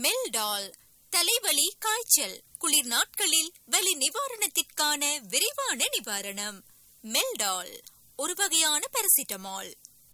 Meldal தலைவலி காய்ச்சல் குளிர் நாட்களில் வலி நிவாரணத்திற்கான விரைவான நிவாரணம் மெல்டால் ஒரு வகையான பாராசிட்டமால்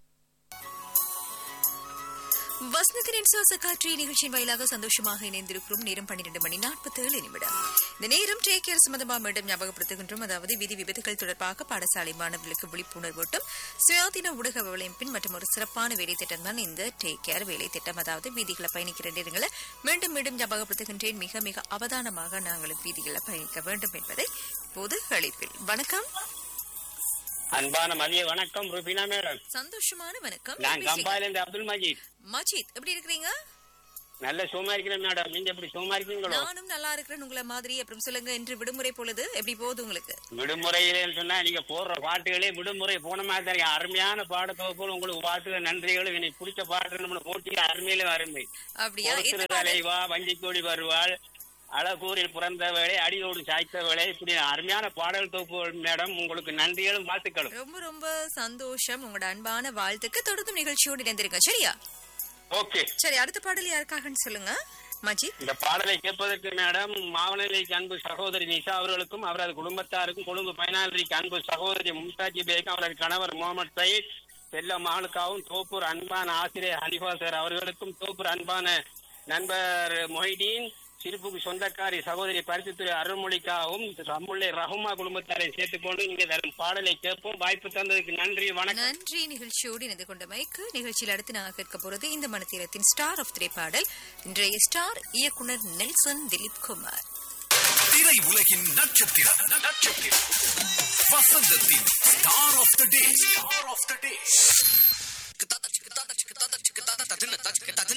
வசந்தத்தின் சுவாச காற்று நிகழ்ச்சியின் வாயிலாக சந்தோஷமாக இணைந்திருக்கிறோம் நேரம் பன்னிரண்டு மணி நாற்பத்தி ஏழு நிமிடம் இந்த நேரம் டேக் கேர் சம்பந்தமாக மீண்டும் ஞாபகப்படுத்துகின்றோம் அதாவது விதி விபத்துகள் தொடர்பாக பாடசாலை மாணவர்களுக்கு விழிப்புணர்வூட்டும் சுயாதீன ஊடக வலையமைப்பின் மற்றும் ஒரு சிறப்பான வேலை திட்டம் தான் இந்த டேக் கேர் வேலை திட்டம் அதாவது வீதிகளை பயணிக்கிற நேரங்களை மீண்டும் மீண்டும் ஞாபகப்படுத்துகின்றேன் மிக மிக அவதானமாக நாங்களும் வீதிகளை பயணிக்க வேண்டும் என்பதை பொது அழைப்பில் வணக்கம் அன்பான மதிய வணக்கம் ருபினா மேடம் சந்தோஷமான வணக்கம் நான் கம்பாயில இருந்து அப்துல் மஜீத் மஜித் எப்படி இருக்கிறீங்க நல்ல சும்மா இருக்கிறேன் மேடம் நீங்க எப்படி சும்மா இருக்கீங்களோ நானும் நல்லா இருக்கிறேன் உங்களை மாதிரி அப்புறம் சொல்லுங்க இன்று விடுமுறை பொழுது எப்படி போகுது உங்களுக்கு விடுமுறையிலேன்னு சொன்னா நீங்க போடுற பாட்டுகளே விடுமுறை போன மாதிரி தான் இருக்கு. அருமையான பாட தொகுப்புகள் உங்களுக்கு பாட்டுகள் நன்றிகளும் எனக்கு பிடிச்ச பாட்டு நம்ம போட்டியில் அருமையில அருமை அப்படியா என்ன ஒருத்தர் பாடல்? தலைவா வஞ்சிக்கோடி வருவாள் அழகூரில் பிறந்தவளே அடியோடு சாய்த்தவளே இப்படி அருமையான பாடல் தொகுப்புகள் மேடம் உங்களுக்கு நன்றிகளும் வாழ்த்துக்களும் ரொம்ப ரொம்ப சந்தோஷம் உங்களோட அன்பான வாழ்த்துக்கு தொடர்ந்து நிகழ்ச்சியோடு இணைந்திருங்க சரியா ஓகே சரி அடுத்த பாடல் யாருக்காகன்னு சொல்லுங்க மஜித் இந்த பாடலை கேட்பதற்கு மேடம் மாவனலிக்கு அன்பு சகோதரி நிஷா அவர்களுக்கும் அவரது குடும்பத்தாருக்கும் கொழும்பு பயனாளிக்கு அன்பு சகோதரி மும்தாஜி பேகம் அவரது கணவர் முகமது சயீத் செல்ல மகளுக்காகவும் தோப்பூர் அன்பான ஆசிரியர் ஹனிஃபா சார் அவர்களுக்கும் தோப்பூர் அன்பான நண்பர் மொஹிடீன் சிரிப்புக்கு சொந்தக்காரி சகோதரி பரிசுத்துறை அருள்மொழிக்காகவும் ரம்முல்லை ரஹுமா குடும்பத்தாரை சேர்த்துக்கொண்டு இங்கே தரும் பாடலை கேட்போம் வாய்ப்பு தந்ததுக்கு நன்றி வணக்கம் நன்றி நிகழ்ச்சியோடு இணைந்து கொண்ட மைக்கு நிகழ்ச்சியில் அடுத்து நாங்கள் கேட்க போறது இந்த மனத்தீரத்தின் ஸ்டார் ஆஃப் திரைப்பாடல் இன்றைய ஸ்டார் இயக்குனர் நெல்சன் திலீப் குமார் திரை உலகின் நட்சத்திரம் நட்சத்திரம் வசந்தத்தின் star of the day star of the day